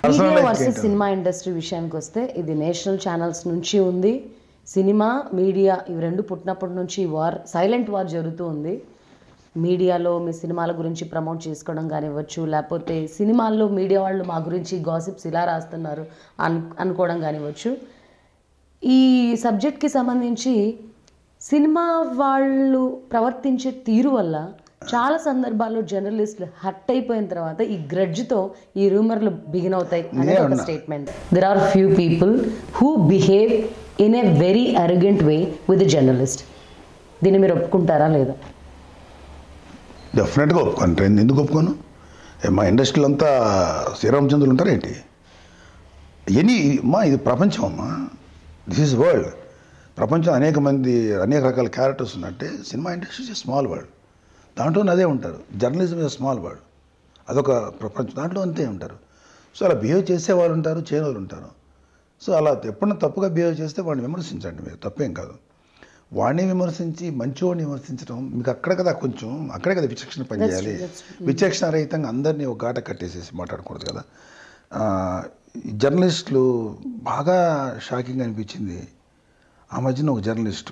Personal media life versus ఏంటి? సినిమా industry విషయానికి వస్తే ఇది నేషనల్ ఛానల్స్ నుంచి ఉంది సినిమా మీడియా ఇవి రెండు పుట్టినప్పటి నుంచి వార్ సైలెంట్ వార్ జరుగుతూ ఉంది మీడియాలో మీ సినిమాల గురించి ప్రమోట్ చేసుకోవడం కానివ్వచ్చు లేకపోతే సినిమాల్లో మీడియా వాళ్ళు మా గురించి గాసిప్స్ ఇలా రాస్తున్నారు అను అనుకోవడం కానివ్వచ్చు ఈ సబ్జెక్ట్కి సంబంధించి సినిమా వాళ్ళు ప్రవర్తించే తీరు వల్ల చాలా సందర్భాల్లో జర్నలిస్టులు హట్ అయిపోయిన తర్వాత ఈ గ్రడ్జ్తో ఈ రూమర్లు బిగిన్ అవుతాయి అనేది ఒక statement there are few people who behave in a very arrogant way with journalist దీన్ని మీరు ఒప్పుకుంటారా లేదా డెఫినెట్గా ఒప్పుకోను నేను ఎందుకు ఒప్పుకోను ఏ, మా ఇండస్ట్రీలో అంతా శ్రీరామచంద్రులు ఉంటారు ఏంటి ఎనీ మా ఇది ప్రపంచం అమ్మా దిస్ ఈజ్ వరల్డ్ ప్రపంచం అనేక మంది అనేక రకాల క్యారెక్టర్స్ ఉన్నట్టే సినిమా ఇండస్ట్రీ ఇస్ స్మాల్ వరల్డ్ దాంట్లో అదే ఉంటారు జర్నలిజం ఇస్ స్మాల్ వరల్డ్ అదొక ప్రపంచం దాంట్లో అంతే ఉంటారు సో అలా బిహేవ్ చేసే వాళ్ళు ఉంటారు చేయని వాళ్ళు ఉంటారు సో అలా ఎప్పుడన్నా తప్పుగా బిహేవ్ చేస్తే వాడిని విమర్శించండి మీరు తప్పేం కాదు వాడిని విమర్శించి మంచివాడిని విమర్శించడం మీకు అక్కడ కదా కొంచెం అక్కడే కదా విచక్షణ పనిచేయాలి విచక్షణ రహితంగా అందరినీ ఒక గాట కట్టేసేసి మాట్లాడకూడదు కదా ఆ, ఈ జర్నలిస్టులు బాగా షాకింగ్ అనిపించింది ఆ మధ్యన ఒక జర్నలిస్టు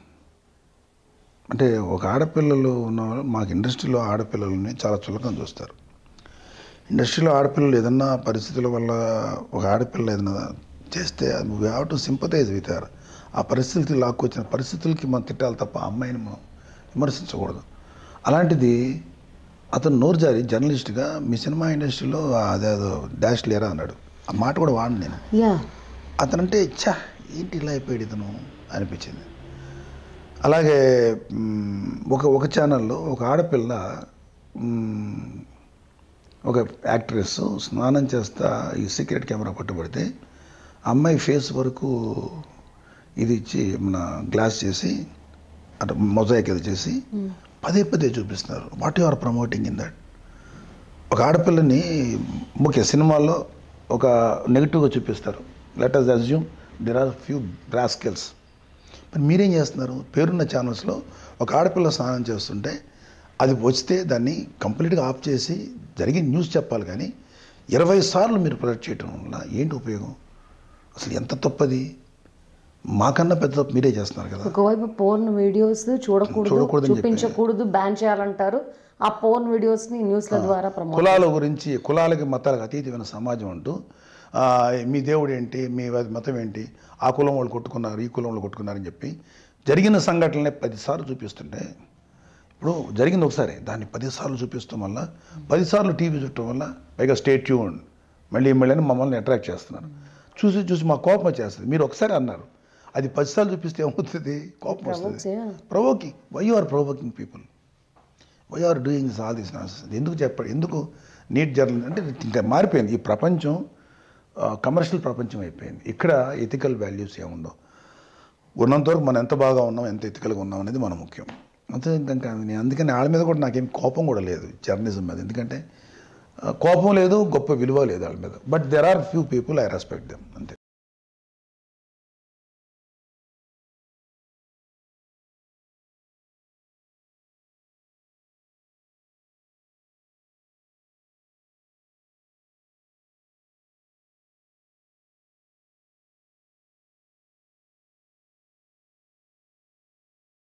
అంటే ఒక ఆడపిల్లలు ఉన్న వాళ్ళు మాకు ఇండస్ట్రీలో ఆడపిల్లలని చాలా చులకన చూస్తారు ఇండస్ట్రీలో ఆడపిల్లలు ఏదన్నా పరిస్థితుల వల్ల ఒక ఆడపిల్ల ఏదైనా చేస్తే we have to sympathize with her ఆ పరిస్థితులకి లాక్కొచ్చిన పరిస్థితులకి మనం తిట్టాలి తప్ప ఆ అమ్మాయిని మనం విమర్శించకూడదు అలాంటిది అతను నోరు జారి జర్నలిస్ట్గా మీ సినిమా ఇండస్ట్రీలో అదేదో డాష్ లేరా అన్నాడు ఆ మాట కూడా వాడిని నేను యా అతనంటే ఛా ఏంటి ఇలా అయిపోయాడు ఇతను అనిపించింది అలాగే మ్, ఒక ఒక ఛానల్లో ఒక ఆడపిల్ల మ్, ఒక యాక్ట్రెస్ స్నానం చేస్తా ఈ సీక్రెట్ కెమెరా పట్టుబడితే అమ్మాయి ఫేస్ వరకు ఇది ఇచ్చి మన గ్లాస్ చేసి అటు మొజాయిక్ ఇది చేసి పదే పదే చూపిస్తున్నారు what you are promoting in that ఒక ఆడపిల్లని ముఖ్య సినిమాల్లో ఒక నెగిటివ్గా చూపిస్తారు let us assume there are few rascals మరి మీరేం చేస్తున్నారు పేరున్న ఛానల్స్లో ఒక ఆడపిల్ల స్నానం చేస్తుంటే అది వస్తే దాన్ని కంప్లీట్గా ఆఫ్ చేసి జరిగిన న్యూస్ చెప్పాలి కానీ ఇరవై సార్లు మీరు ప్రొజెక్ట్ చేయటం వల్ల ఏంటి ఉపయోగం అసలు ఎంత తప్పది మాకన్నా పెద్ద తప్పు మీరే చేస్తున్నారు కదా ఒకవైపు పోర్న్ వీడియోస్ చూడకూడదు చూడకూడదని చెప్పి. చూపించకూడదు బ్యాన్ చేయాలంటారు ఆ పోర్న్ వీడియోస్ ని న్యూస్ల ద్వారా ప్రమోట్ కులాల గురించి కులాలకి మతాలకు అతీతమైన సమాజం అంటూ ఆ, మీ దేవుడు ఏంటి మీ మతం ఏంటి ఆ కులం వాళ్ళు కొట్టుకున్నారు ఈ కులం వాళ్ళు కొట్టుకున్నారని చెప్పి జరిగిన సంఘటనలే పదిసార్లు చూపిస్తుంటే ఇప్పుడు జరిగింది ఒకసారి దాన్ని పదిసార్లు చూపిస్తాం వల్ల పదిసార్లు టీవీ చూడటం వల్ల పైగా స్టేట్ ట్యూన్ మళ్ళీ మళ్ళీ అని మమ్మల్ని అట్రాక్ట్ చేస్తున్నారు చూసి చూసి మా కోపం వచ్చేస్తుంది మీరు ఒకసారి అన్నారు అది పదిసార్లు చూపిస్తే ఏమవుతుంది కోపం వస్తుంది చేయాలి. Provoking why you are provoking people why are doing this all this nonsense ఎందుకు చెప్పండి ఎందుకు నీట్ జర్నల్ అంటే ఇంకా మారిపోయింది ఈ ప్రపంచం కమర్షియల్ ప్రపంచం అయిపోయింది ఇక్కడ ఎథికల్ వాల్యూస్ ఏముందో ఉన్నంతవరకు మనం ఎంత బాగా ఉన్నాం ఎంత ఎథికల్గా ఉన్నాం అనేది మన ముఖ్యం అంతే ఇంకా నేను అందుకని వాళ్ళ మీద కూడా నాకేం కోపం కూడా లేదు జర్నలిజం మీద ఎందుకంటే ఆ, కోపం లేదు గొప్ప విలువ లేదు వాళ్ళ మీద but there are few people I respect them అంతే